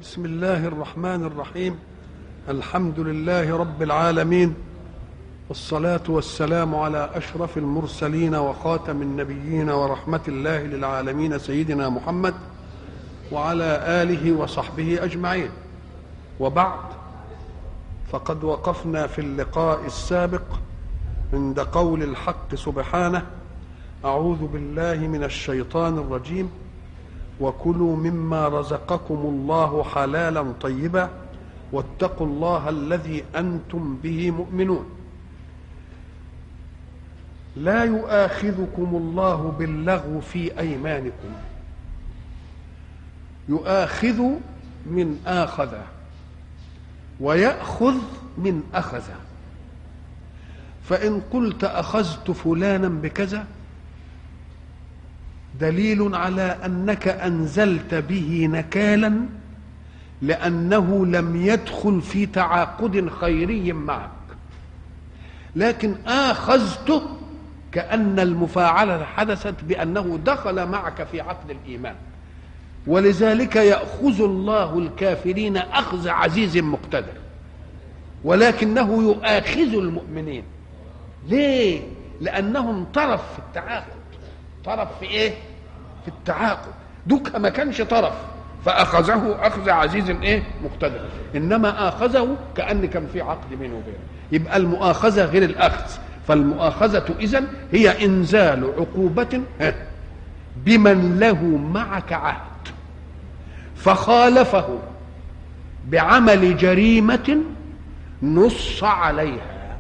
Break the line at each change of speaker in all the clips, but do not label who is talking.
بسم الله الرحمن الرحيم الحمد لله رب العالمين والصلاة والسلام على أشرف المرسلين وخاتم النبيين ورحمة الله للعالمين سيدنا محمد وعلى آله وصحبه أجمعين وبعد فقد وقفنا في اللقاء السابق عند قول الحق سبحانه أعوذ بالله من الشيطان الرجيم وكلوا مما رزقكم الله حلالا طيبا واتقوا الله الذي انتم به مؤمنون لا يؤاخذكم الله باللغو في ايمانكم يؤاخذ من اخذ وياخذ من اخذ فان قلت اخذت فلانا بكذا دليل على انك انزلت به نكالا لانه لم يدخل في تعاقد خيري معك لكن اخذته كان المفاعله حدثت بانه دخل معك في عقد الايمان ولذلك ياخذ الله الكافرين اخذ عزيز مقتدر ولكنه يؤاخذ المؤمنين ليه لانهم طرف في التعاقد طرف في ايه في التعاقد دوك ما كانش طرف فاخذه اخذ عزيز ايه مقتدر انما اخذه كان كان في عقد بينه وبينه يبقى المؤاخذه غير الاخذ فالمؤاخذه اذا هي انزال عقوبه بمن له معك عهد فخالفه بعمل جريمه نص عليها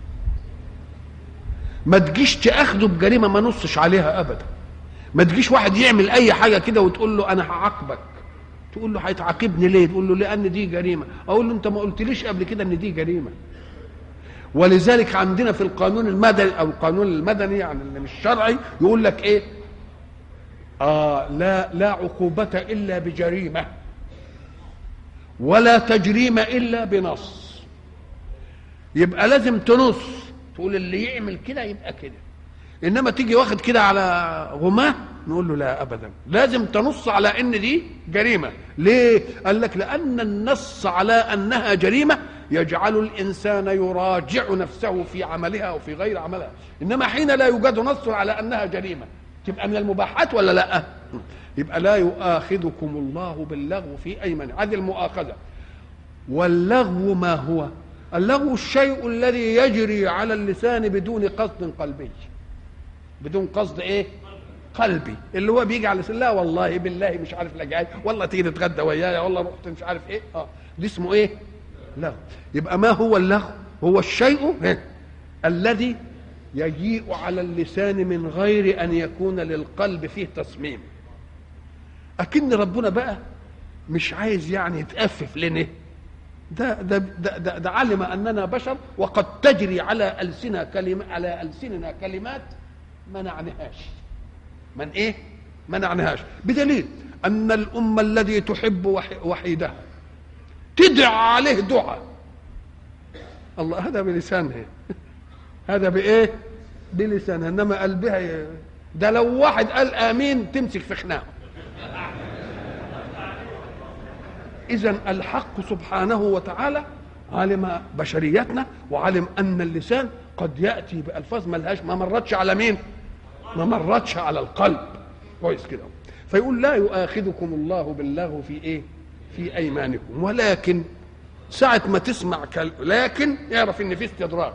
ما تجيش تاخده بجريمه ما نصش عليها ابدا ما تجيش واحد يعمل اي حاجه كده وتقول له انا هعاقبك تقول له هيتعاقبني ليه تقول له لان دي جريمه اقول له انت ما قلتليش قبل كده ان دي جريمه ولذلك عندنا في القانون المدني او القانون المدني يعني اللي مش شرعي يقول لك ايه آه لا لا عقوبة إلا بجريمة ولا تجريم إلا بنص يبقى لازم تنص تقول اللي يعمل كده يبقى كده انما تيجي واخد كده على غماه نقول له لا ابدا لازم تنص على ان دي جريمه ليه قال لك لان النص على انها جريمه يجعل الانسان يراجع نفسه في عملها وفي غير عملها انما حين لا يوجد نص على انها جريمه تبقى من المباحات ولا لا يبقى لا يؤاخذكم الله باللغو في ايمان هذه المؤاخذه واللغو ما هو اللغو الشيء الذي يجري على اللسان بدون قصد قلبي بدون قصد ايه قلبي اللي هو بيجي على اللسان لا والله بالله مش عارف لا جاي والله تيجي تتغدى ويايا والله رحت مش عارف ايه اه دي اسمه ايه لغو يبقى ما هو اللغو هو الشيء إيه؟ الذي يجيء على اللسان من غير ان يكون للقلب فيه تصميم اكن ربنا بقى مش عايز يعني يتأفف لنا ده ده ده, ده, ده علم اننا بشر وقد تجري على السنة كلمة على السننا كلمات ما نعنيهاش من ايه ما نعنيهاش بدليل ان الامه الذي تحب وحيدها تدعى عليه دعاء الله هذا بلسانها هذا بايه بلسانها انما قلبها ي... ده لو واحد قال امين تمسك في خناقه اذا الحق سبحانه وتعالى علم بشريتنا وعلم ان اللسان قد ياتي بالفاظ ملهاش ما مرتش على مين ما مرتش على القلب كويس كده فيقول لا يؤاخذكم الله باللغو في ايه في ايمانكم ولكن ساعة ما تسمع كل... لكن يعرف ان في استدراك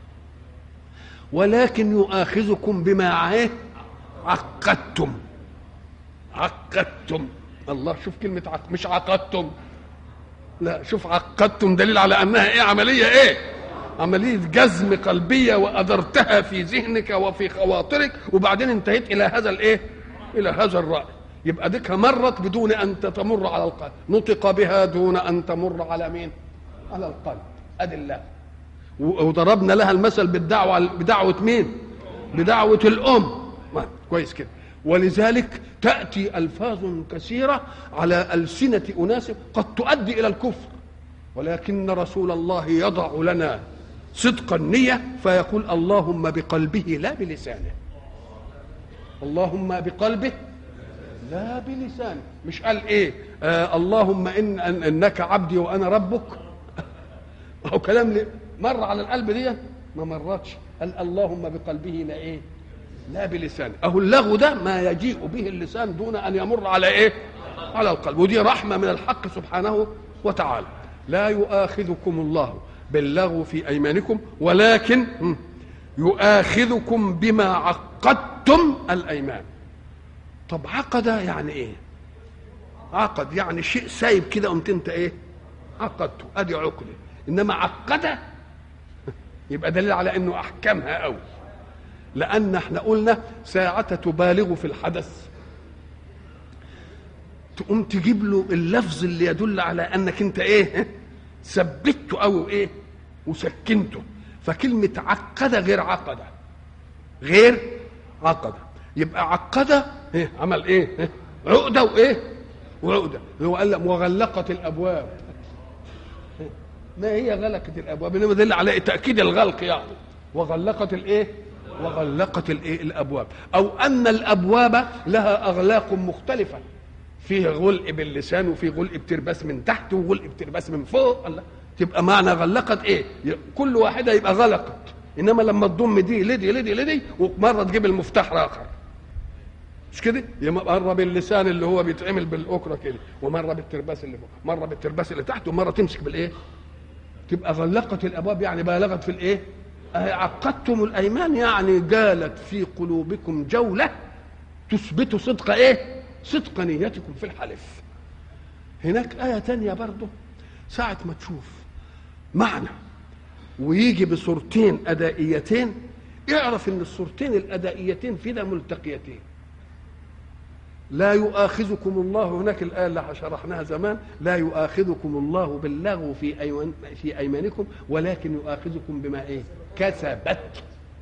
ولكن يؤاخذكم بما ايه عقدتم عقدتم الله شوف كلمة عق... مش عقدتم لا شوف عقدتم دليل على انها ايه عملية ايه عملية جزم قلبية وأدرتها في ذهنك وفي خواطرك وبعدين انتهيت إلى هذا الإيه؟ إلى هذا الرأي يبقى ديك مرت بدون أن تمر على القلب نطق بها دون أن تمر على مين؟ على القلب أدي الله وضربنا لها المثل بالدعوة بدعوة مين؟ بدعوة الأم كويس كده ولذلك تأتي ألفاظ كثيرة على ألسنة أناس قد تؤدي إلى الكفر ولكن رسول الله يضع لنا صدق النية فيقول اللهم بقلبه لا بلسانه اللهم بقلبه لا بلسانه مش قال ايه آه اللهم إن, إن انك عبدي وانا ربك هو كلام لي مر على القلب دي ما مرتش قال اللهم بقلبه لا ايه لا بلسانه اهو اللغو ده ما يجيء به اللسان دون ان يمر على ايه على القلب ودي رحمه من الحق سبحانه وتعالى لا يؤاخذكم الله باللغو في ايمانكم ولكن يؤاخذكم بما عقدتم الايمان طب عقد يعني ايه عقد يعني شيء سايب كده قمت انت ايه عقدته ادي عقده انما عقد يبقى دليل على انه احكمها قوي لان احنا قلنا ساعة تبالغ في الحدث تقوم تجيب له اللفظ اللي يدل على انك انت ايه ثبته او ايه وسكنته فكلمة عقد غير عقد غير عقد يبقى عقد إيه؟ عمل ايه إيه؟ عقده وايه وعقده هو قال لك وغلقت الابواب ما هي غلقت الابواب انما دل على تاكيد الغلق يعني وغلقت الايه وغلقت الايه الابواب او ان الابواب لها اغلاق مختلفه فيه غلق باللسان وفي غلق بترباس من تحت وغلق بترباس من فوق الله تبقى معنى غلقت ايه كل واحده يبقى غلقت انما لما تضم دي لدي لدي لدي ومره تجيب المفتاح اخر مش كده مره باللسان اللي هو بيتعمل بالاكره كده ومره بالترباس اللي فوق مره بالترباس اللي تحت ومره تمسك بالايه تبقى غلقت الابواب يعني بالغت في الايه عقدتم الايمان يعني جالت في قلوبكم جوله تثبت صدق ايه صدق نيتكم في الحلف هناك آية تانية برضه ساعة ما تشوف معنى ويجي بصورتين أدائيتين اعرف ان الصورتين الأدائيتين في ده ملتقيتين لا يؤاخذكم الله هناك الآية اللي شرحناها زمان لا يؤاخذكم الله باللغو في أيمان في أيمانكم ولكن يؤاخذكم بما إيه؟ كسبت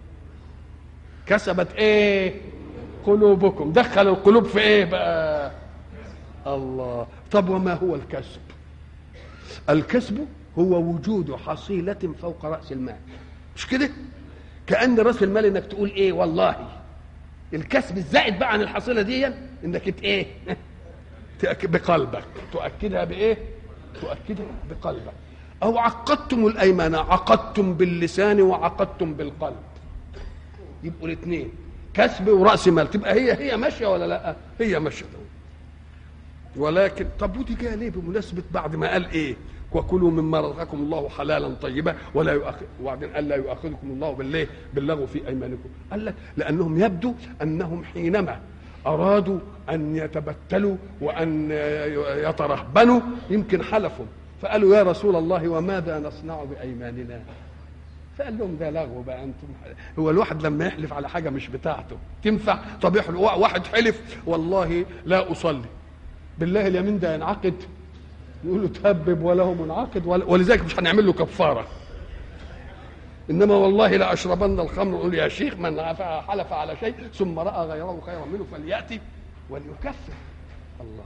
كسبت إيه؟ قلوبكم دخل القلوب في إيه بقى؟ الله طب وما هو الكسب؟ الكسب هو وجود حصيلة فوق رأس المال مش كده؟ كأن رأس المال إنك تقول إيه والله الكسب الزائد بقى عن الحصيله دي انك ت ايه تأكد بقلبك تؤكدها بايه تؤكدها بقلبك او عقدتم الايمان عقدتم باللسان وعقدتم بالقلب يبقوا الاثنين كسب وراس مال تبقى هي هي ماشيه ولا لا هي ماشيه ولكن طب ودي جايه ليه بمناسبه بعد ما قال ايه وكلوا مما رزقكم الله حلالا طيبا ولا يؤخذ وبعدين قال لا يؤاخذكم الله بالله باللغو في ايمانكم قال لك لانهم يبدو انهم حينما ارادوا ان يتبتلوا وان يترهبنوا يمكن حلفوا فقالوا يا رسول الله وماذا نصنع بايماننا فقال لهم ده لغو بقى انتم هو الواحد لما يحلف على حاجه مش بتاعته تنفع طب يحلف واحد حلف والله لا اصلي بالله اليمين ده ينعقد يقول له تهبب وله منعقد ولذلك مش هنعمل له كفاره انما والله لاشربن الخمر يقول يا شيخ من حلف على شيء ثم راى غيره خيرا منه فلياتي وليكفر الله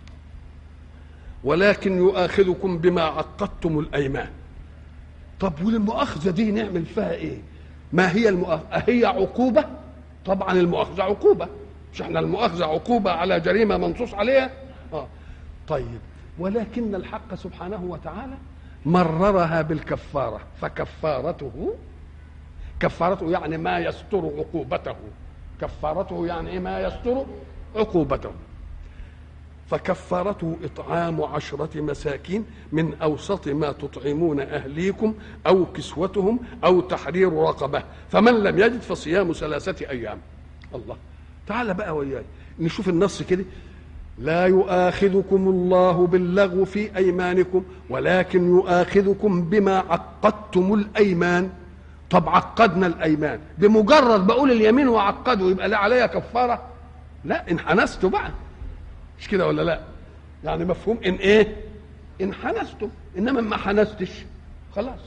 ولكن يؤاخذكم بما عقدتم الايمان طب والمؤاخذه دي نعمل فيها ايه ما هي المؤاخذه هي عقوبه طبعا المؤاخذه عقوبه مش احنا المؤاخذه عقوبه على جريمه منصوص عليها اه طيب ولكن الحق سبحانه وتعالى مررها بالكفارة فكفارته كفارته يعني ما يستر عقوبته كفارته يعني إيه ما يستر عقوبته فكفارته إطعام عشرة مساكين من أوسط ما تطعمون أهليكم أو كسوتهم أو تحرير رقبة فمن لم يجد فصيام ثلاثة أيام الله تعال بقى وياي نشوف النص كده لا يؤاخذكم الله باللغو في ايمانكم ولكن يؤاخذكم بما عقدتم الايمان طب عقدنا الايمان بمجرد بقول اليمين وعقده يبقى لا عليا كفاره لا انحنستوا بقى مش كده ولا لا يعني مفهوم ان ايه ان حنستم انما ما حنستش خلاص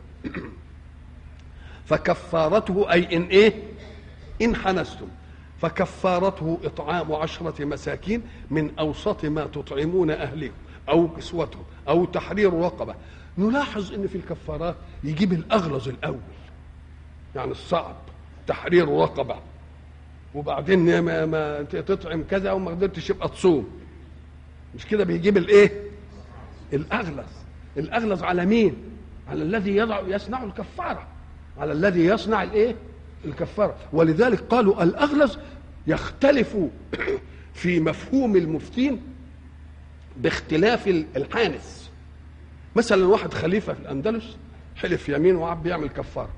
فكفارته اي ان ايه ان حنستم فكفارته إطعام عشرة مساكين من أوسط ما تطعمون أهلكم أو كسوتهم أو تحرير رقبة نلاحظ أن في الكفارات يجيب الأغلظ الأول يعني الصعب تحرير رقبة وبعدين ما, ما تطعم كذا وما قدرتش يبقى تصوم مش كده بيجيب الايه الاغلظ الاغلظ على مين على الذي يضع يصنع الكفاره على الذي يصنع الايه الكفاره ولذلك قالوا الاغلظ يختلف في مفهوم المفتين باختلاف الحانث مثلا واحد خليفه في الاندلس حلف يمين وعب بيعمل كفاره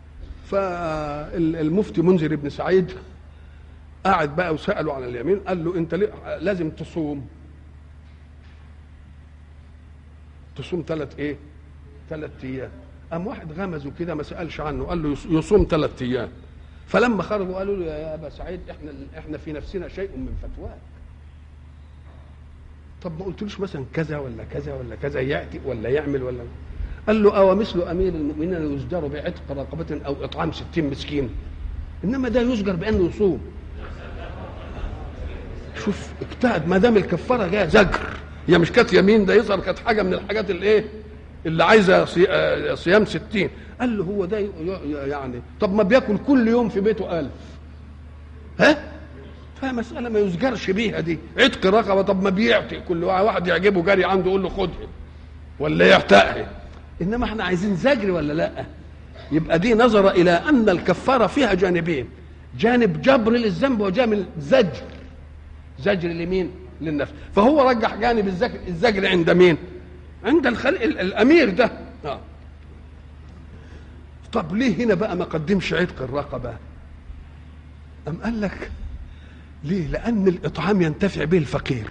فالمفتي منذر بن سعيد قعد بقى وساله عن اليمين قال له انت لازم تصوم تصوم ثلاث ايه ثلاث ايام قام واحد غمزه كده ما سالش عنه قال له يصوم ثلاث ايام فلما خرجوا قالوا له يا ابا سعيد احنا احنا في نفسنا شيء من فتواك طب ما قلتلوش مثلا كذا ولا كذا ولا كذا ياتي ولا يعمل ولا قال له أو مثل أمير المؤمنين يزجر بعتق رقبة أو إطعام ستين مسكين إنما ده يزجر بأنه يصوم شوف اجتهد ما دام الكفارة جاية زجر هي مش كانت يمين ده يظهر كانت حاجة من الحاجات اللي إيه اللي عايزة صيام ستين قال له هو ده يعني طب ما بياكل كل يوم في بيته ألف ها فمسألة ما يزجرش بيها دي عتق رقبة طب ما بيعطي كل واحد يعجبه جري عنده يقول له خدها ولا يعتقها انما احنا عايزين زجر ولا لا يبقى دي نظر الى ان الكفاره فيها جانبين جانب جبر للذنب وجانب زجر زجر لمين للنفس فهو رجح جانب الزجر, الزجر عند مين عند الخلق الامير ده آه. طب ليه هنا بقى ما قدمش عتق الرقبه ام قال لك ليه لان الاطعام ينتفع به الفقير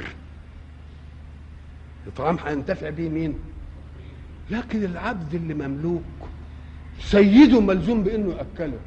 الاطعام هينتفع به مين لكن العبد اللي مملوك سيده ملزوم بانه ياكله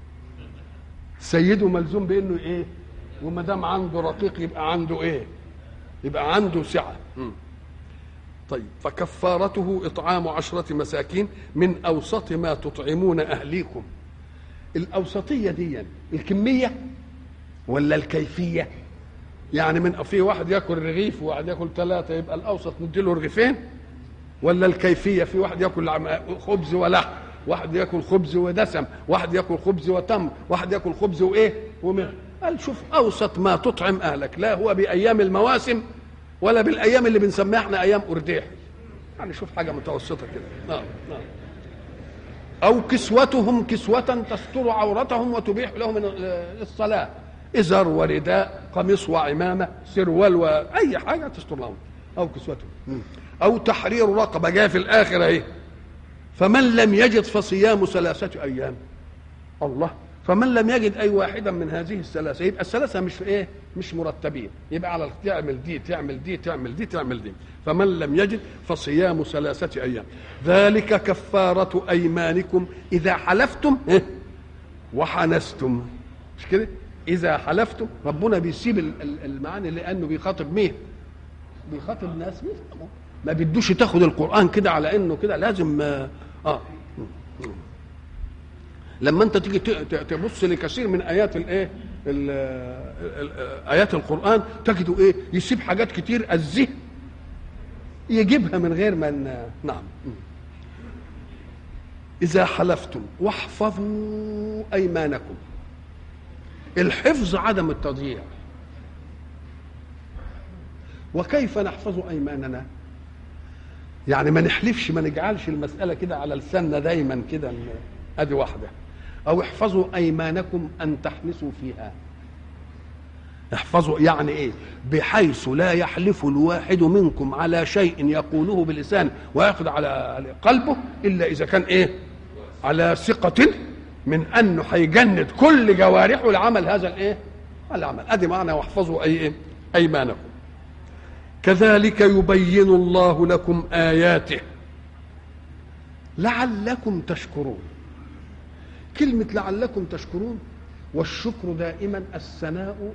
سيده ملزوم بانه ايه وما دام عنده رقيق يبقى عنده ايه يبقى عنده سعه طيب فكفارته اطعام عشره مساكين من اوسط ما تطعمون اهليكم الاوسطيه دي الكميه ولا الكيفيه يعني من في واحد ياكل رغيف وواحد ياكل ثلاثه يبقى الاوسط نديله رغيفين ولا الكيفيه في واحد ياكل خبز ولحم واحد ياكل خبز ودسم واحد ياكل خبز وتمر واحد ياكل خبز وايه ومر قال شوف اوسط ما تطعم اهلك لا هو بايام المواسم ولا بالايام اللي بنسميها احنا ايام ارديح يعني شوف حاجه متوسطه كده نعم نعم او كسوتهم كسوه تستر عورتهم وتبيح لهم الصلاه ازار ورداء قميص وعمامه سروال واي حاجه تستر لهم او كسوتهم او تحرير رقبه جايه في الاخر اهي فمن لم يجد فصيام ثلاثه ايام الله فمن لم يجد اي واحدا من هذه الثلاثه يبقى الثلاثه مش ايه مش مرتبين يبقى على تعمل دي تعمل دي تعمل دي تعمل دي فمن لم يجد فصيام ثلاثه ايام ذلك كفاره ايمانكم اذا حلفتم إيه؟ وحنستم مش كده اذا حلفتم ربنا بيسيب المعاني لانه بيخاطب مين بيخاطب ناس بيفهموا ما بدوش تاخد القران كده على انه كده لازم اه لما انت تيجي تبص لكثير من ايات الايه ايات القران تجدوا ايه يسيب حاجات كتير الذهن يجيبها من غير ما نعم اذا حلفتم واحفظوا ايمانكم الحفظ عدم التضييع وكيف نحفظ ايماننا يعني ما نحلفش ما نجعلش المساله كده على لساننا دايما كده ادي واحده او احفظوا ايمانكم ان تحنسوا فيها احفظوا يعني ايه بحيث لا يحلف الواحد منكم على شيء يقوله بلسانه وياخذ على قلبه الا اذا كان ايه على ثقه من انه هيجند كل جوارحه لعمل هذا الايه العمل ادي معنى واحفظوا اي ايه ايمانكم كذلك يبين الله لكم اياته لعلكم تشكرون كلمه لعلكم تشكرون والشكر دائما الثناء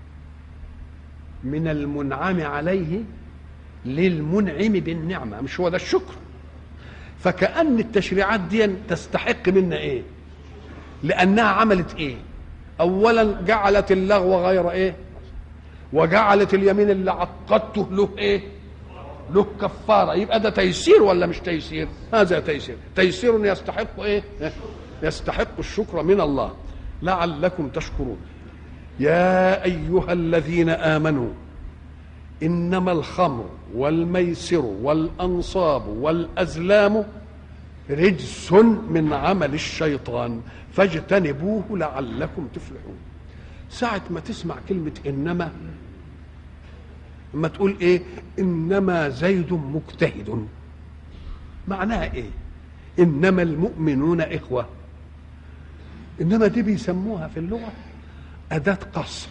من المنعم عليه للمنعم بالنعمه مش هو ده الشكر فكأن التشريعات دي تستحق منا ايه لانها عملت ايه اولا جعلت اللغو غير ايه وجعلت اليمين اللي عقدته له ايه له كفاره يبقى ده تيسير ولا مش تيسير هذا تيسير تيسير يستحق ايه يستحق الشكر من الله لعلكم تشكرون يا ايها الذين امنوا انما الخمر والميسر والانصاب والازلام رجس من عمل الشيطان فاجتنبوه لعلكم تفلحون ساعة ما تسمع كلمة إنما لما تقول إيه إنما زيد مجتهد معناها إيه إنما المؤمنون إخوة إنما دي بيسموها في اللغة أداة قصر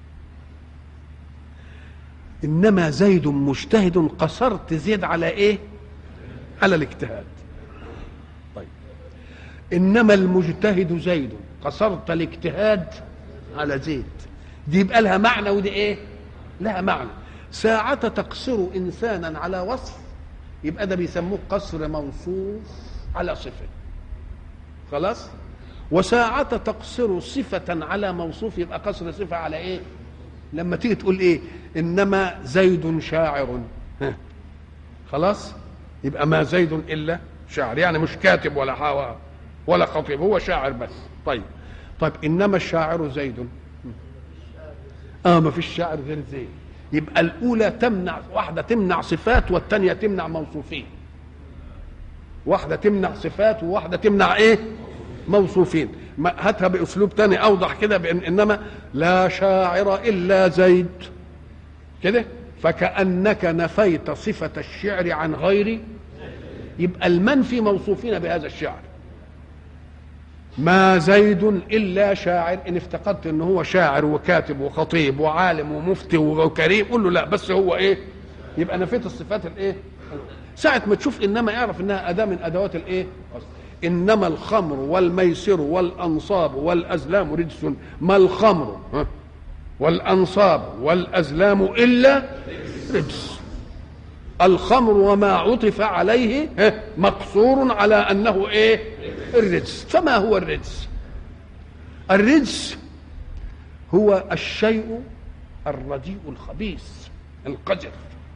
إنما زيد مجتهد قصرت زيد على إيه على الاجتهاد طيب إنما المجتهد زيد قصرت الاجتهاد على زيد دي يبقى لها معنى ودي ايه لها معنى ساعة تقصر إنسانا على وصف يبقى ده بيسموه قصر موصوف على صفة خلاص وساعة تقصر صفة على موصوف يبقى قصر صفة على ايه لما تيجي تقول ايه انما زيد شاعر ها. خلاص يبقى ما زيد الا شاعر يعني مش كاتب ولا حوا ولا خطيب هو شاعر بس طيب طيب انما الشاعر زيد اه ما فيش شاعر غير زيد يبقى الاولى تمنع واحده تمنع صفات والثانيه تمنع موصوفين واحده تمنع صفات وواحده تمنع ايه موصوفين ما- هاتها باسلوب تاني اوضح كده بان انما لا شاعر الا زيد كده فكانك نفيت صفه الشعر عن غير يبقى المنفي موصوفين بهذا الشعر ما زيد الا شاعر ان افتقدت ان هو شاعر وكاتب وخطيب وعالم ومفتي وكريم قول له لا بس هو ايه يبقى نفيت الصفات الايه ساعة ما تشوف انما اعرف انها اداة من ادوات الايه انما الخمر والميسر والانصاب والازلام رجس ما الخمر ها؟ والانصاب والازلام الا رجس الخمر وما عطف عليه ها، مقصور على انه ايه الرجس فما هو الرجس الرجس هو الشيء الرديء الخبيث القذر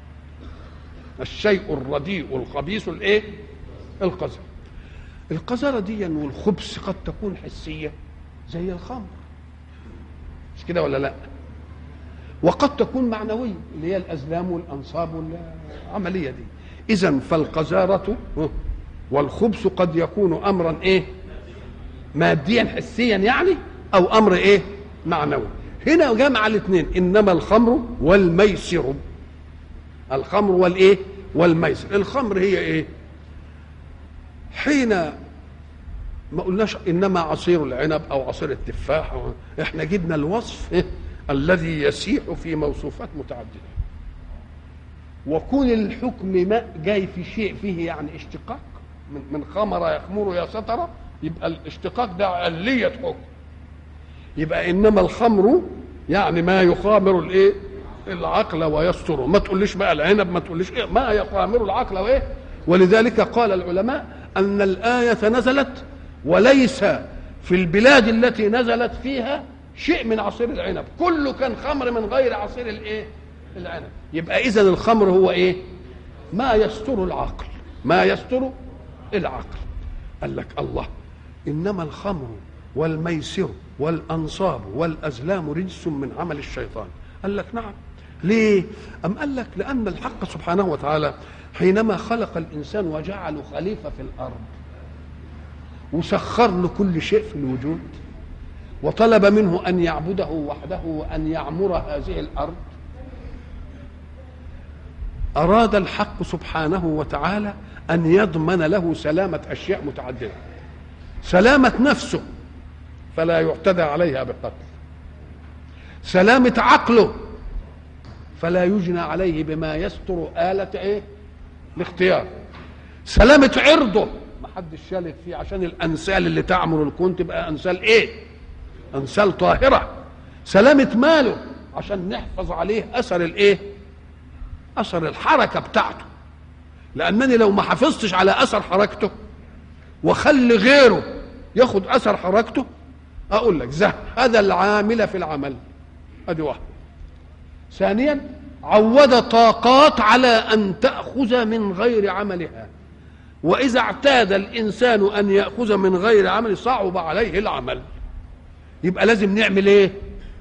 الشيء الرديء الخبيث الايه القذر القذرة دي والخبث قد تكون حسية زي الخمر مش كده ولا لا وقد تكون معنوية اللي هي الأزلام والأنصاب والعملية دي إذا فالقذارة والخبث قد يكون أمرا إيه ماديا حسيا يعني أو أمر إيه معنوي هنا جمع الاثنين إنما الخمر والميسر الخمر والإيه والميسر الخمر هي إيه حين ما قلناش انما عصير العنب او عصير التفاح أو- احنا جبنا الوصف إيه؟ الذي يسيح في موصوفات متعدده وكون الحكم ما جاي في شيء فيه يعني اشتقاق من من خمر يخمر يا ستر يبقى الاشتقاق ده علية حكم يبقى انما الخمر يعني ما يخامر الايه العقل ويستره ما تقوليش بقى العنب ما تقوليش إيه ما يخامر العقل وايه ولذلك قال العلماء ان الايه نزلت وليس في البلاد التي نزلت فيها شيء من عصير العنب كله كان خمر من غير عصير الايه العنب يبقى اذا الخمر هو ايه ما يستر العقل ما يستر العقل قال لك الله انما الخمر والميسر والانصاب والازلام رجس من عمل الشيطان قال لك نعم ليه ام قال لك لان الحق سبحانه وتعالى حينما خلق الانسان وجعله خليفه في الارض وسخر له كل شيء في الوجود وطلب منه ان يعبده وحده وان يعمر هذه الارض اراد الحق سبحانه وتعالى ان يضمن له سلامه اشياء متعدده سلامه نفسه فلا يعتدى عليها بالقتل سلامه عقله فلا يجنى عليه بما يستر آلة ايه الاختيار سلامة عرضه ما حدش شالت فيه عشان الأنسال اللي تعمر الكون تبقى أنسال ايه أنسال طاهرة سلامة ماله عشان نحفظ عليه أثر الايه أثر الحركة بتاعته لأنني لو ما حافظتش على أثر حركته وخلي غيره ياخد أثر حركته أقول لك زهد العامل في العمل أدي واحدة ثانيا عود طاقات على ان تاخذ من غير عملها واذا اعتاد الانسان ان ياخذ من غير عمل صعب عليه العمل يبقى لازم نعمل ايه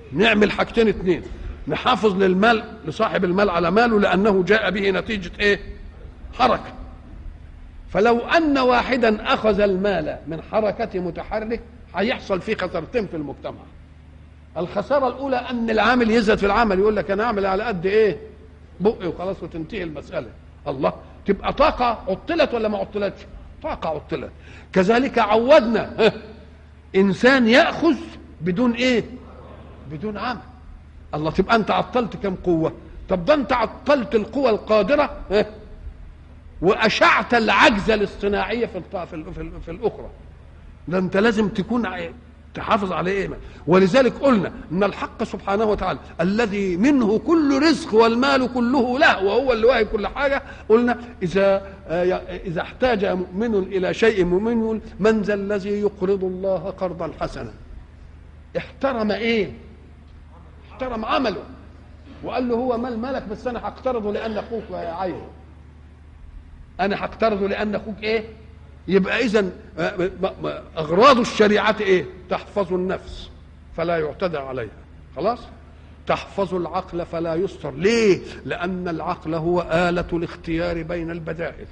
نعمل حاجتين اتنين نحافظ للمال لصاحب المال على ماله لانه جاء به نتيجه ايه حركه فلو ان واحدا اخذ المال من حركه متحرك هيحصل فيه خسارتين في المجتمع الخساره الاولى ان العامل يزهد في العمل يقول لك انا اعمل على قد ايه بقي وخلاص وتنتهي المساله الله تبقى طاقه عطلت ولا ما عطلتش طاقه عطلت كذلك عودنا انسان ياخذ بدون ايه بدون عمل الله تبقى انت عطلت كم قوه طب ده انت عطلت القوى القادره ها؟ واشعت العجز الاصطناعيه في الط- في, ال- في, ال- في الاخرى ده انت لازم تكون ع- تحافظ على ايه ولذلك قلنا ان الحق سبحانه وتعالى الذي منه كل رزق والمال كله له وهو اللي واهب كل حاجه قلنا اذا آه، ي- اذا احتاج مؤمن الى شيء مؤمن يقول من ذا الذي يقرض الله قرضا حسنا احترم ايه احترم عمله وقال له هو مال مالك بس انا هقترضه لان اخوك عايزه انا هقترضه لان اخوك ايه يبقى اذا اغراض الشريعه ايه تحفظ النفس فلا يعتدى عليها خلاص تحفظ العقل فلا يستر ليه لان العقل هو اله الاختيار بين البدائل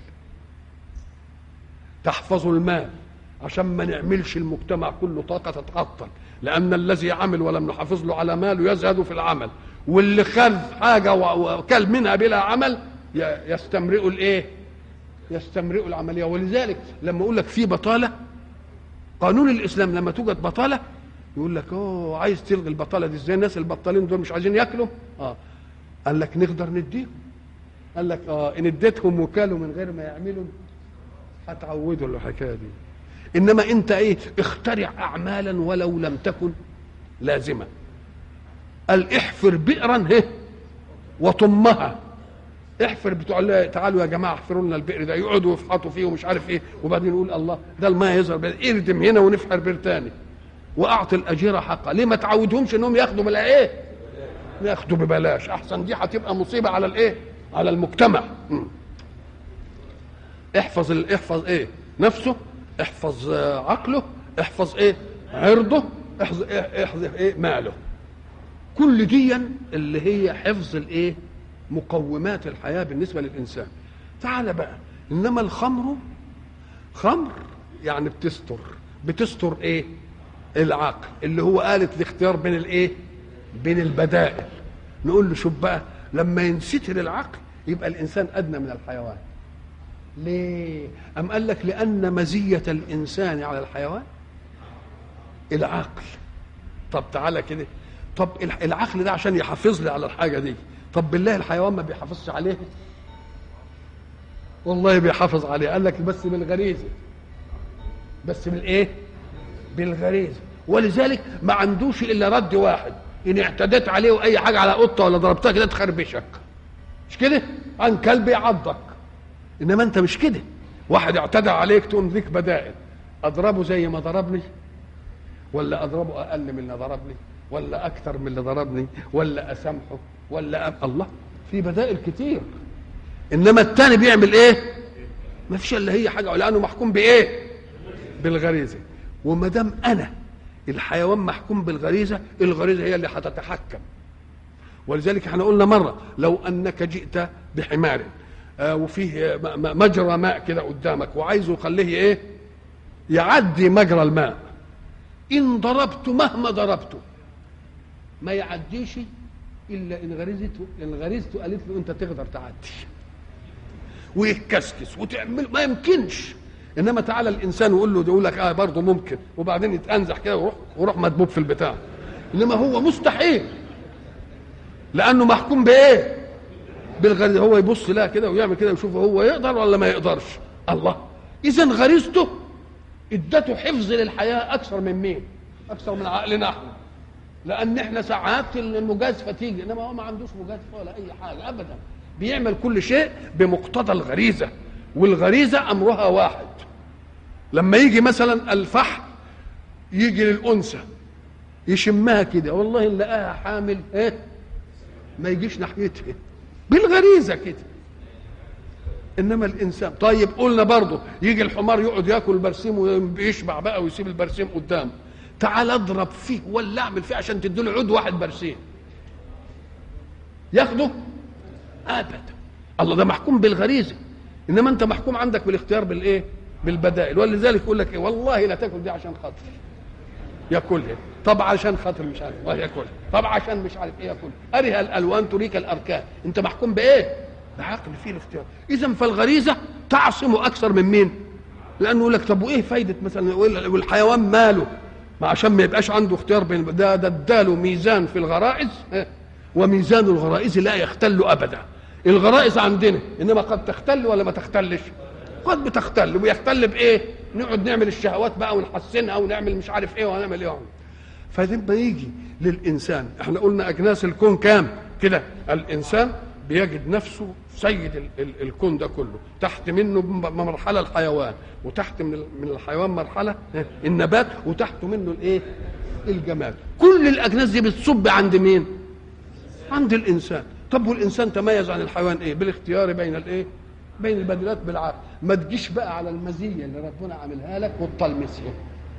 تحفظ المال عشان ما نعملش المجتمع كله طاقه تتعطل لان الذي عمل ولم نحافظ له على ماله يزهد في العمل واللي خذ حاجه و- وكل منها بلا عمل ي- يستمرئ الايه يستمرئ العمليه ولذلك لما اقول لك في بطاله قانون الاسلام لما توجد بطاله يقول لك اوه عايز تلغي البطاله دي ازاي الناس البطالين دول مش عايزين ياكلوا اه قال لك نقدر نديهم قال لك اه ان اديتهم وكالوا من غير ما يعملوا هتعودوا الحكايه دي انما انت ايه اخترع اعمالا ولو لم تكن لازمه قال احفر بئرا هه وطمها احفر بتوع الله تعالوا يا جماعه احفروا لنا البئر ده يقعدوا يفحطوا فيه ومش عارف ايه وبعدين يقول الله ده الماء يظهر بقى. اردم هنا ونفحر بئر تاني واعطي الاجير حقه ليه ما تعودهمش انهم ياخدوا بلا ايه ياخدوا ببلاش احسن دي هتبقى مصيبه على الايه على المجتمع م. احفظ ال- احفظ ايه نفسه احفظ آه، عقله احفظ ايه عرضه احفظ إيه؟ احفظ ايه ماله كل دي اللي هي حفظ الايه مقومات الحياه بالنسبه للانسان تعال بقى انما الخمر خمر يعني بتستر بتستر ايه العقل اللي هو آلة الاختيار بين الايه بين البدائل نقول له شوف بقى لما ينستر العقل يبقى الانسان ادنى من الحيوان ليه ام قال لك لان مزيه الانسان على الحيوان العقل طب تعالى كده طب الع- العقل ده عشان يحافظ لي على الحاجه دي طب بالله الحيوان ما بيحافظش عليه والله بيحافظ عليه قال لك بس بالغريزه بس بالايه بالغريزه ولذلك ما عندوش الا رد واحد ان اعتديت عليه واي حاجه على قطه ولا ضربتها كده تخربشك مش كده عن كلب يعضك انما انت مش كده واحد اعتدى عليك تقوم ليك بدائل اضربه زي ما ضربني ولا اضربه اقل من اللي ضربني ولا اكثر من اللي ضربني ولا اسامحه ولا أ... الله في بدائل كتير انما الثاني بيعمل ايه ما فيش الا هي حاجه لانه محكوم بايه بالغريزه وما دام انا الحيوان محكوم بالغريزه الغريزه هي اللي هتتحكم ولذلك احنا قلنا مره لو انك جئت بحمار آه وفيه م- م- مجرى ماء كده قدامك وعايزه يخليه ايه يعدي مجرى الماء ان ضربته مهما ضربته ما يعديش الا ان غريزته ان غريزته قالت له انت تقدر تعدي ويتكسكس وتعمل ما يمكنش انما تعالى الانسان ويقول له يقول لك اه برضه ممكن وبعدين يتانزح كده ويروح ويروح مدبوب في البتاع انما هو مستحيل لانه محكوم بايه بالغريزه هو يبص لها كده ويعمل كده ويشوف هو يقدر ولا ما يقدرش الله اذا غريزته ادته حفظ للحياه اكثر من مين اكثر من عقلنا احنا لان احنا ساعات المجازفه تيجي انما هو ما عندوش مجازفه ولا اي حاجه ابدا بيعمل كل شيء بمقتضى الغريزه والغريزه امرها واحد لما يجي مثلا الفحم يجي للانثى يشمها كده والله اللي لقاها حامل ايه ما يجيش ناحيتها بالغريزه كده انما الانسان طيب قلنا برضه يجي الحمار يقعد ياكل برسيم ويشبع بقى ويسيب البرسيم قدامه تعال اضرب فيه ولا اعمل فيه عشان تديله عود واحد برسيم ياخده ابدا الله ده محكوم بالغريزه انما انت محكوم عندك بالاختيار بالايه بالبدائل ولذلك يقول لك إيه والله لا تاكل دي عشان خاطر ياكلها طب عشان خاطر مش عارف الله ياكلها طب عشان مش عارف ايه ياكلها ارها الالوان تريك الاركان انت محكوم بايه بعقل فيه الاختيار اذا فالغريزه تعصم اكثر من مين لانه يقول لك طب وايه فايده مثلا والحيوان ماله ما عشان ما يبقاش عنده اختيار بين ده ده اداله ميزان في الغرائز وميزان الغرائز لا يختل ابدا الغرائز عندنا انما قد تختل ولا ما تختلش قد بتختل ويختل بايه نقعد نعمل الشهوات بقى ونحسنها ونعمل مش عارف ايه ونعمل ايه فلما يجي للانسان احنا قلنا اجناس الكون كام كده الانسان بيجد نفسه سيد ال ال الكون ده كله تحت منه مرحله الحيوان وتحت من من الحيوان مرحله النبات وتحت منه الايه الجماد كل الاجناس دي بتصب عند مين عند الانسان طب والانسان تميز عن الحيوان ايه بالاختيار بين الايه بين البدلات بالعقل ما تجيش بقى على المزيه اللي ربنا عاملها لك وتطلمسها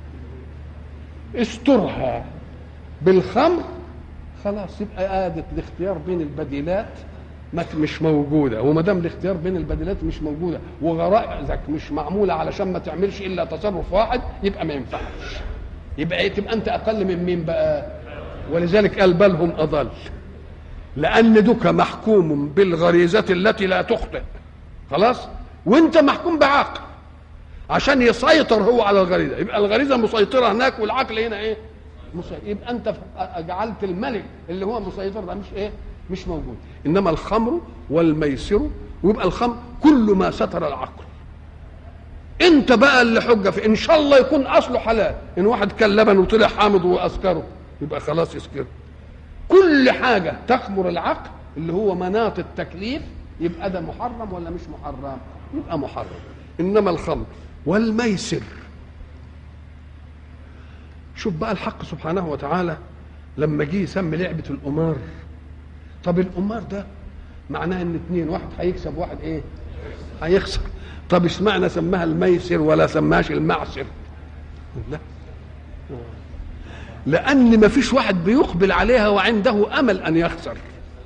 استرها بالخمر خلاص يبقى آدت الاختيار بين البديلات مش موجودة وما دام الاختيار بين البديلات مش موجودة وغرائزك مش معمولة علشان ما تعملش إلا تصرف واحد يبقى ما ينفعش يبقى إيه تبقى أنت أقل من مين بقى ولذلك قال بل هم أضل لأن دوك محكوم بالغريزة التي لا تخطئ خلاص وأنت محكوم بعقل عشان يسيطر هو على الغريزة يبقى الغريزة مسيطرة هناك والعقل هنا إيه مسيطر. يبقى أنت جعلت الملك اللي هو مسيطر ده مش إيه مش موجود انما الخمر والميسر ويبقى الخمر كل ما ستر العقل انت بقى اللي حجه في ان شاء الله يكون اصله حلال ان واحد كل لبن وطلع حامض واسكره يبقى خلاص يسكره كل حاجه تخمر العقل اللي هو مناط التكليف يبقى ده محرم ولا مش محرم يبقى محرم انما الخمر والميسر شوف بقى الحق سبحانه وتعالى لما جه يسمي لعبه القمار طب القمار ده معناها ان اتنين واحد هيكسب واحد ايه هيخسر طب اشمعنى سماها الميسر ولا سماهاش المعسر لا لان ما فيش واحد بيقبل عليها وعنده امل ان يخسر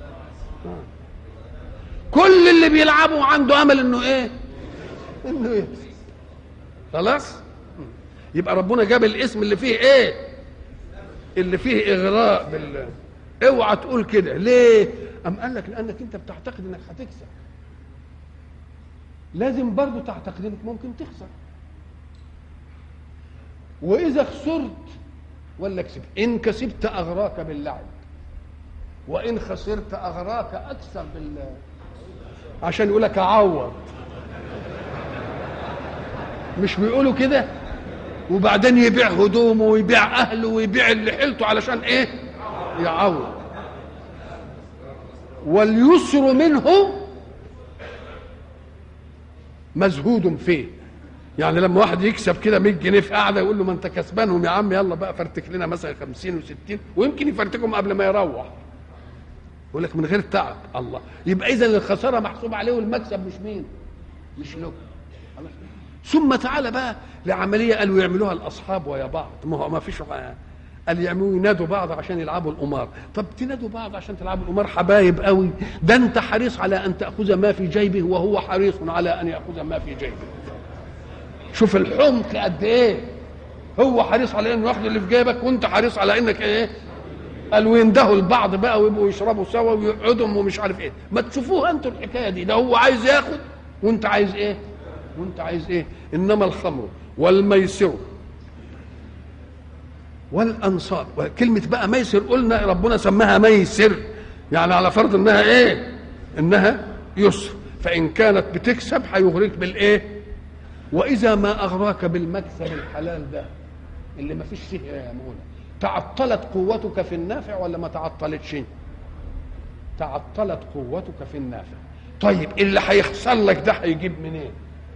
كل اللي بيلعبوا عنده امل انه ايه انه يخسر خلاص يبقى ربنا جاب الاسم اللي فيه ايه اللي فيه اغراء بال اوعى تقول كده ليه ام قال لك لانك انت بتعتقد انك هتكسب لازم برضو تعتقد انك ممكن تخسر واذا خسرت ولا كسبت ان كسبت اغراك باللعب وان خسرت اغراك اكثر بال عشان يقول لك اعوض مش بيقولوا كده وبعدين يبيع هدومه ويبيع اهله ويبيع اللي حيلته علشان ايه يعوض واليسر منه مزهود فيه يعني لما واحد يكسب كده 100 جنيه في قعده يقول له ما انت كسبانهم يا عم يلا بقى فرتك لنا مثلا 50 و60 ويمكن يفرتكهم قبل ما يروح يقول لك من غير تعب الله يبقى اذا الخساره محسوب عليه والمكسب مش مين مش له ثم تعالى بقى لعمليه قالوا يعملوها الاصحاب ويا بعض ما هو ما فيش قال يعملوا ينادوا بعض عشان يلعبوا القمار طب تنادوا بعض عشان تلعبوا القمار حبايب قوي ده انت حريص على ان تاخذ ما في جيبه وهو حريص على ان ياخذ ما في جيبه شوف الحمق قد ايه هو حريص على انه ياخذ اللي في جيبك وانت حريص على انك ايه قال ويندهوا البعض بقى ويبقوا يشربوا سوا ويقعدوا ومش عارف ايه ما تشوفوها انتوا الحكايه دي ده هو عايز ياخد وانت عايز ايه وانت عايز ايه انما الخمر والميسر والانصاب كلمه بقى ميسر قلنا ربنا سماها ميسر يعني على فرض انها ايه انها يسر فان كانت بتكسب هيغريك بالايه واذا ما اغراك بالمكسب الحلال ده اللي ما فيش فيه يا مولانا تعطلت قوتك في النافع ولا ما تعطلتش تعطلت قوتك في النافع طيب اللي هيخسر لك ده هيجيب منين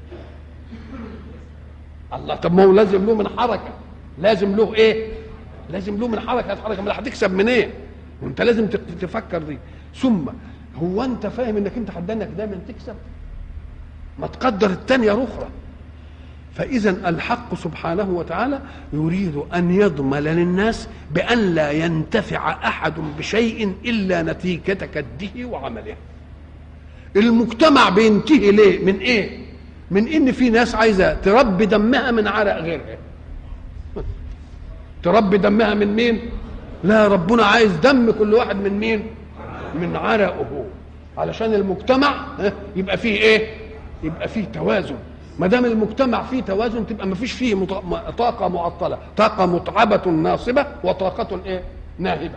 الله طب ما هو لازم له من حركه لازم له ايه لازم له من حركه حركه ما هتكسب منين إيه؟ وانت لازم تفكر دي ثم هو انت فاهم انك انت حدانك دايما تكسب ما تقدر الثانيه الاخرى فإذا الحق سبحانه وتعالى يريد أن يضمن للناس بأن لا ينتفع أحد بشيء إلا نتيجة كده وعمله المجتمع بينتهي ليه من إيه من إن في ناس عايزة تربي دمها من عرق غيرها تربي دمها من مين لا ربنا عايز دم كل واحد من مين من عرقه علشان المجتمع يبقى فيه ايه يبقى فيه توازن ما دام المجتمع فيه توازن تبقى ما فيش فيه مط... طاقة معطلة طاقة متعبة ناصبة وطاقة ايه ناهبة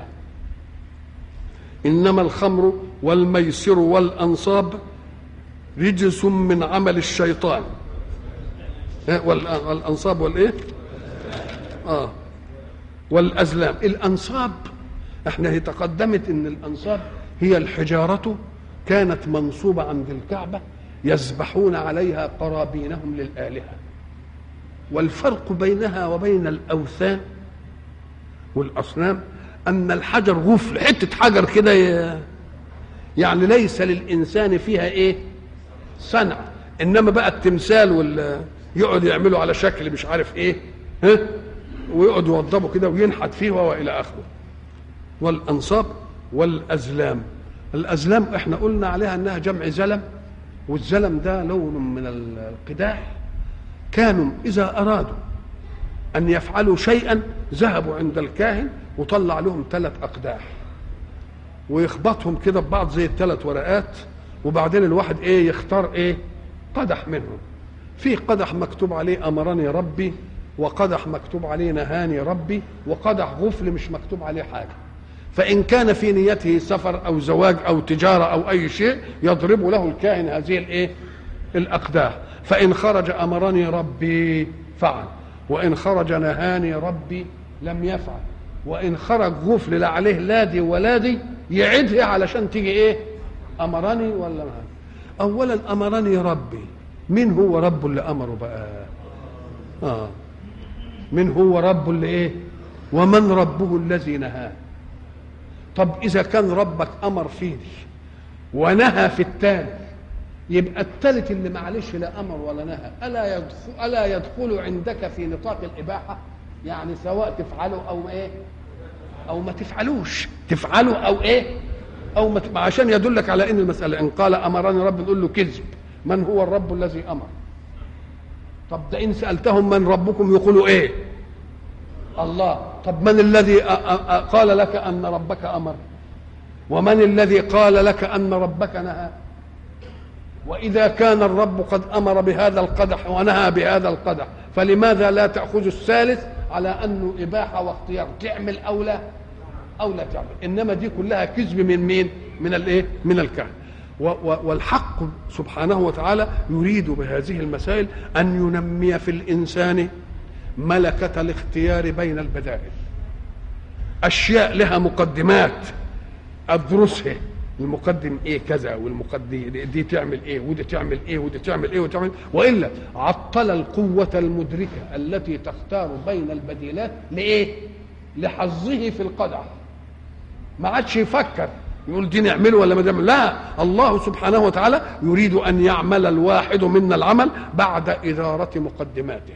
إنما الخمر والميسر والأنصاب رجس من عمل الشيطان والأنصاب والإيه آه والأزلام الأنصاب احنا هي تقدمت ان الأنصاب هي الحجارة كانت منصوبة عند الكعبة يذبحون عليها قرابينهم للآلهة والفرق بينها وبين الأوثان والأصنام أن الحجر غفل حتة حجر كده يعني ليس للإنسان فيها إيه صنع إنما بقى التمثال وال يقعد يعملوا على شكل مش عارف إيه ها ويقعد يوضبه كده وينحت فيه والى اخره والانصاب والازلام الازلام احنا قلنا عليها انها جمع زلم والزلم ده لون من القداح كانوا اذا ارادوا ان يفعلوا شيئا ذهبوا عند الكاهن وطلع لهم ثلاث اقداح ويخبطهم كده ببعض زي الثلاث ورقات وبعدين الواحد ايه يختار ايه قدح منهم في قدح مكتوب عليه امرني ربي وقدح مكتوب عليه نهاني ربي وقدح غفل مش مكتوب عليه حاجه فان كان في نيته سفر او زواج او تجاره او اي شيء يضرب له الكاهن هذه الايه الاقداح فان خرج امرني ربي فعل وان خرج نهاني ربي لم يفعل وان خرج غفل لا عليه لا دي ولا دي يعيدها علشان تيجي ايه امرني ولا نهاني اولا امرني ربي مين هو رب اللي امره بقى اه من هو رب اللي ايه ومن ربه الذي نهاه طب اذا كان ربك امر في دي ونهى في الثاني يبقى الثالث اللي معلش لا امر ولا نهى الا يدخل الا يدخل عندك في نطاق الاباحه يعني سواء تفعله او ايه او ما تفعلوش تفعله او ايه او ما تفعل. عشان يدلك على ان المساله ان قال امرني رب نقول له كذب من هو الرب الذي امر طب ده ان سالتهم من ربكم يقولوا ايه الله طب من الذي قال لك ان ربك امر ومن الذي قال لك ان ربك نهى واذا كان الرب قد امر بهذا القدح ونهى بهذا القدح فلماذا لا تاخذ الثالث على انه اباحه واختيار تعمل او لا او لا تعمل انما دي كلها كذب من مين من الايه من الكهنه والحق سبحانه وتعالى يريد بهذه المسائل ان ينمي في الانسان ملكه الاختيار بين البدائل اشياء لها مقدمات ادرسها المقدم ايه كذا والمقدم دي تعمل ايه ودي تعمل ايه ودي تعمل ايه وتعمل والا عطل القوه المدركه التي تختار بين البديلات لايه لحظه في القدح ما عادش يفكر يقول دي نعمله ولا ما نعمل لا الله سبحانه وتعالى يريد ان يعمل الواحد منا العمل بعد اداره مقدماته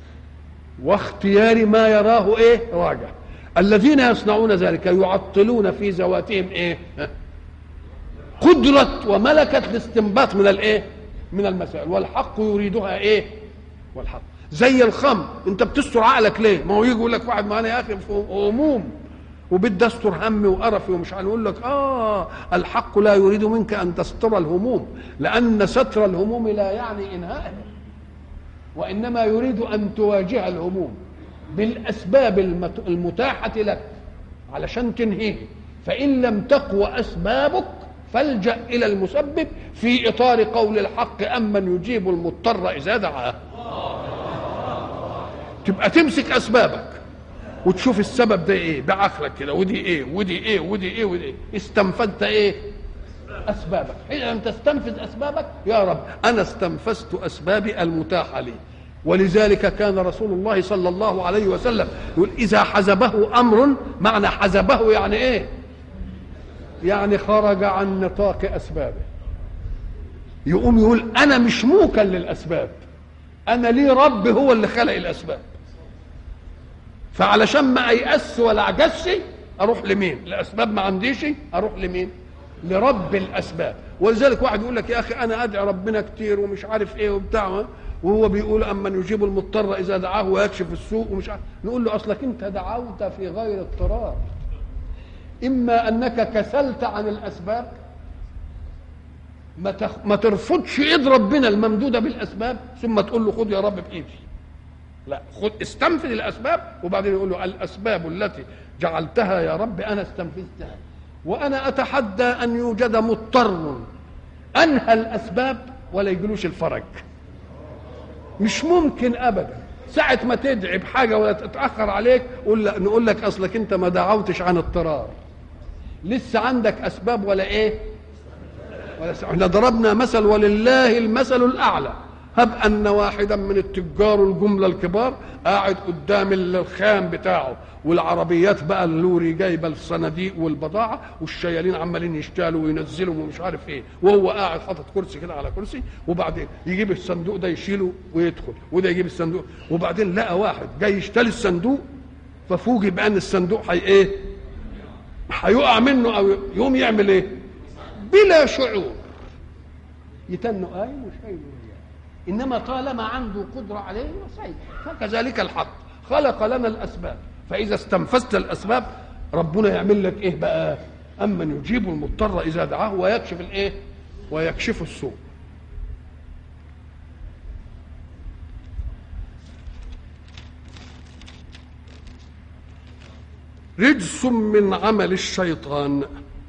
واختيار ما يراه ايه راجع الذين يصنعون ذلك يعطلون في ذواتهم ايه قدرة وملكة الاستنباط من الايه من المسائل والحق يريدها ايه والحق زي الخمر انت بتستر عقلك ليه ما هو يجي يقول لك واحد معانا يا اخي في هموم وبدي استر همي وقرفي ومش هنقول لك اه الحق لا يريد منك ان تستر الهموم لان ستر الهموم لا يعني انهائها وانما يريد ان تواجه الهموم بالاسباب المتاحه لك علشان تنهيه فان لم تقوى اسبابك فالجا الى المسبب في اطار قول الحق امن يجيب المضطر اذا دعاه تبقى تمسك اسبابك وتشوف السبب ده ايه بعقلك كده ودي ايه ودي ايه ودي ايه ودي ايه استنفذت ايه اسبابك حين ان تستنفذ اسبابك يا رب انا استنفذت اسبابي المتاحه لي ولذلك كان رسول الله صلى الله عليه وسلم يقول اذا حزبه امر معنى حزبه يعني ايه يعني خرج عن نطاق اسبابه يقوم يقول انا مش موكل للاسباب انا لي رب هو اللي خلق الاسباب فعلشان ما ايأس ولا اعجزش اروح لمين الاسباب ما عنديش اروح لمين لرب الاسباب ولذلك واحد يقول لك يا اخي انا ادعي ربنا كتير ومش عارف ايه وبتاع وهو بيقول اما يجيب المضطر اذا دعاه ويكشف السوء ومش عارف نقول له اصلك انت دعوت في غير اضطرار اما انك كسلت عن الاسباب ما تخ... ما ترفضش ايد ربنا الممدوده بالاسباب ثم تقول له خد يا رب بايدي لا خد استنفذ الاسباب وبعدين يقول له الاسباب التي جعلتها يا رب انا استنفذتها وانا اتحدى ان يوجد مضطر انهى الاسباب ولا يجلوش الفرج مش ممكن ابدا ساعة ما تدعي بحاجة ولا تتأخر عليك قول نقول لك أصلك أنت ما دعوتش عن اضطرار لسه عندك أسباب ولا إيه ولا احنا ضربنا مثل ولله المثل الأعلى هب أن واحدا من التجار الجملة الكبار قاعد قدام الخام بتاعه والعربيات بقى اللوري جايبه الصناديق والبضاعه والشيالين عمالين يشتغلوا وينزلوا ومش عارف ايه وهو قاعد حاطط كرسي كده على كرسي وبعدين يجيب الصندوق ده يشيله ويدخل وده يجيب الصندوق وبعدين لقى واحد جاي يشتري الصندوق ففوجئ بان الصندوق هي ايه؟ هيقع منه او يقوم يعمل ايه؟ بلا شعور يتنوا قايم وشايله انما طالما عنده قدره عليه وسيء فكذلك الحق خلق لنا الاسباب فاذا استنفذت الاسباب ربنا يعمل لك ايه بقى اما يجيب المضطر اذا دعاه ويكشف الايه ويكشف السوء رجس من عمل الشيطان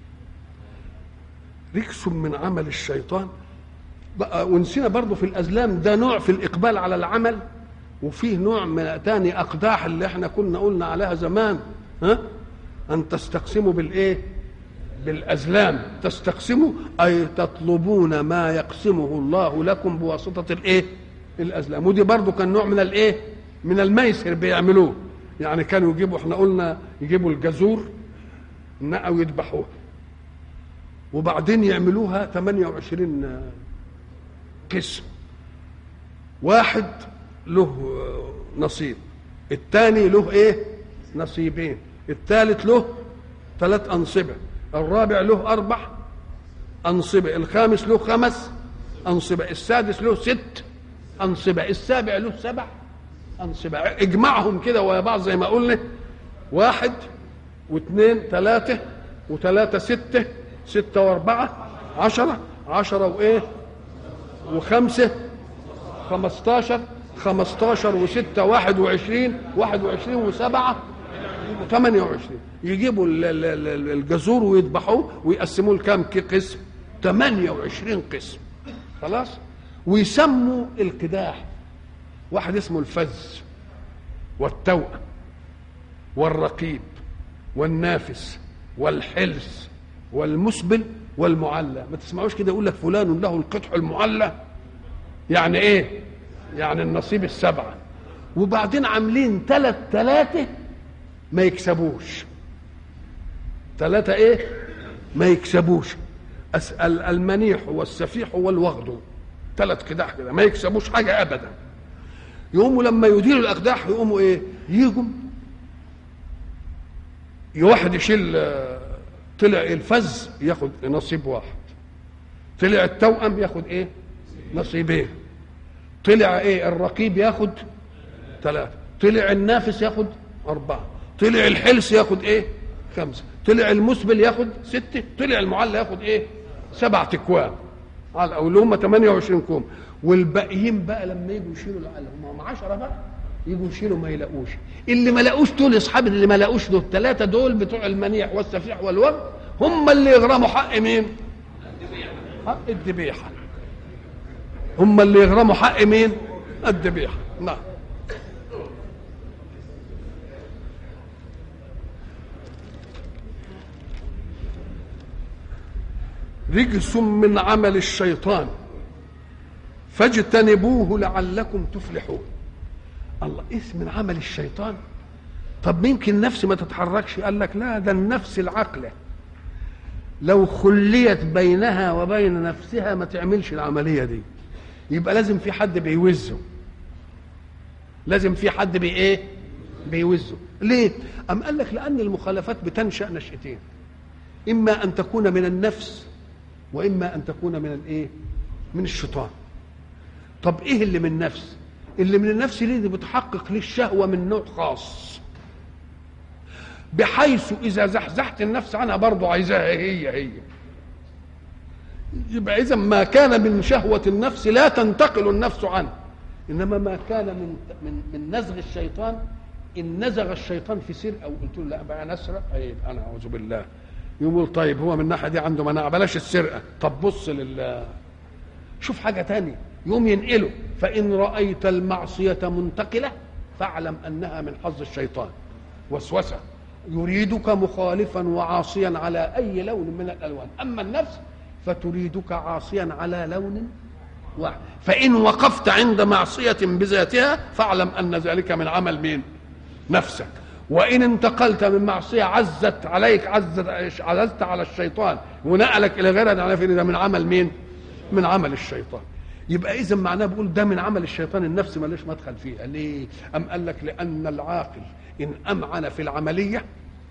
رجس من عمل الشيطان بقى ونسينا برضه في الازلام ده نوع في الاقبال على العمل وفيه نوع من تاني اقداح اللي احنا كنا قلنا عليها زمان ها ان تستقسموا بالايه بالازلام تستقسموا اي تطلبون ما يقسمه الله لكم بواسطه الايه الازلام ودي برضه كان نوع من الايه من الميسر بيعملوه يعني كانوا يجيبوا احنا قلنا يجيبوا الجزور نقوا يذبحوها وبعدين يعملوها 28 قسم واحد له نصيب الثاني له ايه نصيبين الثالث له ثلاث انصبه الرابع له اربع انصبه الخامس له خمس انصبه السادس له ست انصبه السابع له سبع انصبه اجمعهم كده ويا بعض زي ما قلنا واحد واثنين ثلاثه وثلاثه سته سته واربعه عشره عشره وايه وخمسه خمستاشر خمستاشر وستة واحد وعشرين واحد وعشرين وسبعة ثمانية وعشرين يجيبوا الجزور ويذبحوه ويقسموه لكام قسم ثمانية وعشرين قسم خلاص ويسموا القداح واحد اسمه الفز والتوأم والرقيب والنافس والحلس والمسبل والمعلى ما تسمعوش كده يقول لك فلان له القدح المعلى يعني ايه يعني النصيب السبعة وبعدين عاملين ثلاث ثلاثة ما يكسبوش ثلاثة ايه ما يكسبوش أسأل المنيح والسفيح والوغد ثلاث قداح كده ما يكسبوش حاجة أبدا يقوموا لما يديروا الأقداح يقوموا ايه يجوا واحد يشيل طلع الفز ياخد نصيب واحد طلع التوأم ياخد ايه نصيبين طلع ايه الرقيب ياخد ثلاثة طلع النافس ياخد أربعة طلع الحلس ياخد ايه خمسة طلع المسبل ياخد ستة طلع المعلى ياخد ايه سبعة اكوام على او اللي هم 28 كوم والباقيين بقى لما يجوا يشيلوا هم 10 بقى يجوا يشيلوا ما يلاقوش اللي ما لاقوش دول اصحاب اللي ما لاقوش دول الثلاثه دول بتوع المنيح والسفيح والوجه هم اللي يغرموا حق مين؟ حق الذبيحه هم اللي يغرموا حق مين؟ الذبيحه نعم رجس من عمل الشيطان فاجتنبوه لعلكم تفلحون الله اسم من عمل الشيطان طب ممكن النفس ما تتحركش قال لك لا ده النفس العقله لو خليت بينها وبين نفسها ما تعملش العمليه دي يبقى لازم في حد بيوزه لازم في حد بي ايه بيوزه ليه ام قال لك لان المخالفات بتنشا نشاتين اما ان تكون من النفس واما ان تكون من الايه من الشيطان طب ايه اللي من النفس اللي من النفس دي بتحقق ليه الشهوه من نوع خاص بحيث اذا زحزحت النفس عنها برضه عايزاها هي هي يبقى اذا ما كان من شهوه النفس لا تنتقل النفس عنه انما ما كان من من من نزغ الشيطان ان نزغ الشيطان في سر او قلت له لا بقى نسرق طيب انا اعوذ بالله يقول طيب هو من الناحيه دي عنده مناعه بلاش السرقه طب بص لل شوف حاجه تانية يوم ينقله فان رايت المعصيه منتقله فاعلم انها من حظ الشيطان وسوسه يريدك مخالفا وعاصيا على اي لون من الالوان اما النفس فتريدك عاصيا على لون واحد فان وقفت عند معصيه بذاتها فاعلم ان ذلك من عمل مين نفسك وان انتقلت من معصيه عزت عليك عزت عززت على الشيطان ونقلك الى غيرها على فين ده من عمل مين من عمل الشيطان يبقى اذا معناه بيقول ده من عمل الشيطان النفس مالوش مدخل فيها ليه ام قال لك لان العاقل ان امعن في العمليه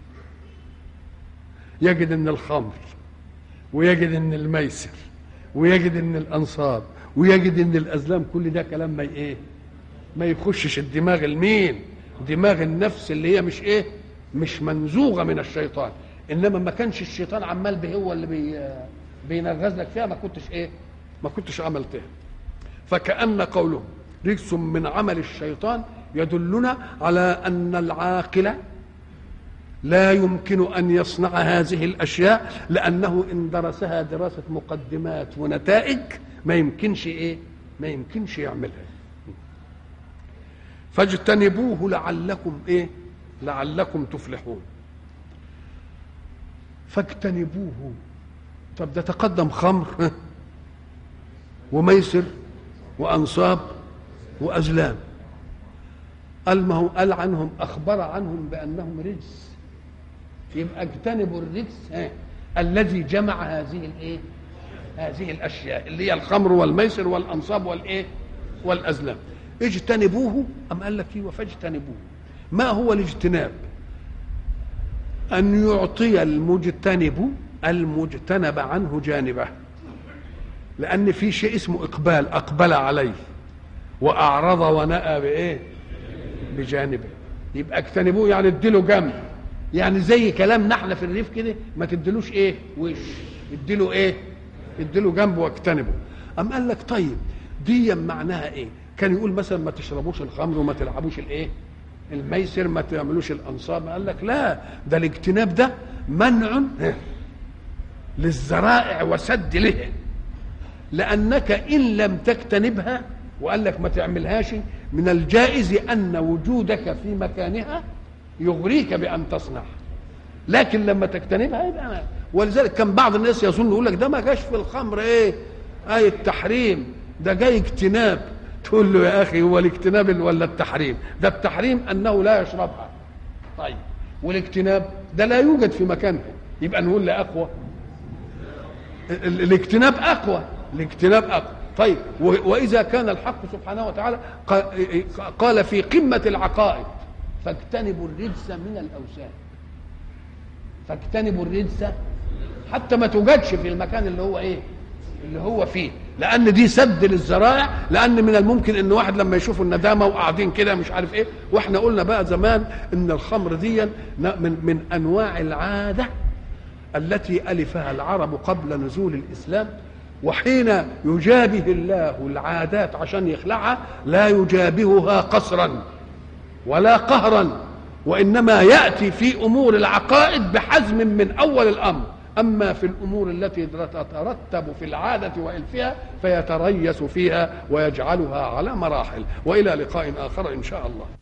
يجد ان الخمر ويجد ان الميسر ويجد ان الانصاب ويجد ان الازلام كل ده كلام ما ايه ما يخشش الدماغ المين دماغ النفس اللي هي مش ايه مش منزوغه من الشيطان انما ما كانش الشيطان عمال به هو اللي بي بينغز لك فيها ما كنتش ايه ما كنتش عملتها فكأن قوله رجس من عمل الشيطان يدلنا على أن العاقل لا يمكن أن يصنع هذه الأشياء لأنه إن درسها دراسة مقدمات ونتائج ما يمكنش إيه ما يمكنش يعملها فاجتنبوه لعلكم إيه لعلكم تفلحون فاجتنبوه طب ده تقدم خمر وميسر وانصاب وازلام قال ما هو قال عنهم اخبر عنهم بانهم رجس يبقى اجتنبوا الرجس ها الذي جمع هذه الايه هذه الاشياء اللي هي الخمر والميسر والانصاب والايه والازلام اجتنبوه ام قال لك ايوه فاجتنبوه ما هو الاجتناب ان يعطي المجتنب المجتنب عنه جانبه لان في شيء اسمه اقبال اقبل عليه واعرض ونأى بايه بجانبه يبقى اجتنبوه يعني اديله جنب يعني زي كلامنا احنا في الريف كده ما تديلوش ايه وش اديله ايه اديله جنب واجتنبه ام قال لك طيب دي معناها ايه كان يقول مثلا ما تشربوش الخمر وما تلعبوش الايه الميسر ما تعملوش الانصاب قال لك لا ده الاجتناب ده منع للذرائع وسد لها لانك ان لم تجتنبها وقال لك ما تعملهاش من الجائز ان وجودك في مكانها يغريك بان تصنع لكن لما تجتنبها يبقى ولذلك كان بعض الناس يظن يقول لك ده ما جاش في الخمر ايه آية تحريم ده جاي اجتناب تقول له يا اخي هو الاجتناب ولا التحريم ده التحريم انه لا يشربها طيب والاجتناب ده لا يوجد في مكانها يبقى نقول لا اقوى الاجتناب اقوى الاجتناب اقوى طيب واذا كان الحق سبحانه وتعالى قال في قمه العقائد فاجتنبوا الرجس من الاوثان فاجتنبوا الرجس حتى ما توجدش في المكان اللي هو ايه اللي هو فيه لان دي سد للذرائع لان من الممكن ان واحد لما يشوفوا الندامه وقاعدين كده مش عارف ايه واحنا قلنا بقى زمان ان الخمر دي من من انواع العاده التي الفها العرب قبل نزول الاسلام وحين يجابه الله العادات عشان يخلعها لا يجابهها قصرا ولا قهرا وانما ياتي في امور العقائد بحزم من اول الامر اما في الامور التي تترتب في العاده والفها فيتريث فيها ويجعلها على مراحل والى لقاء اخر ان شاء الله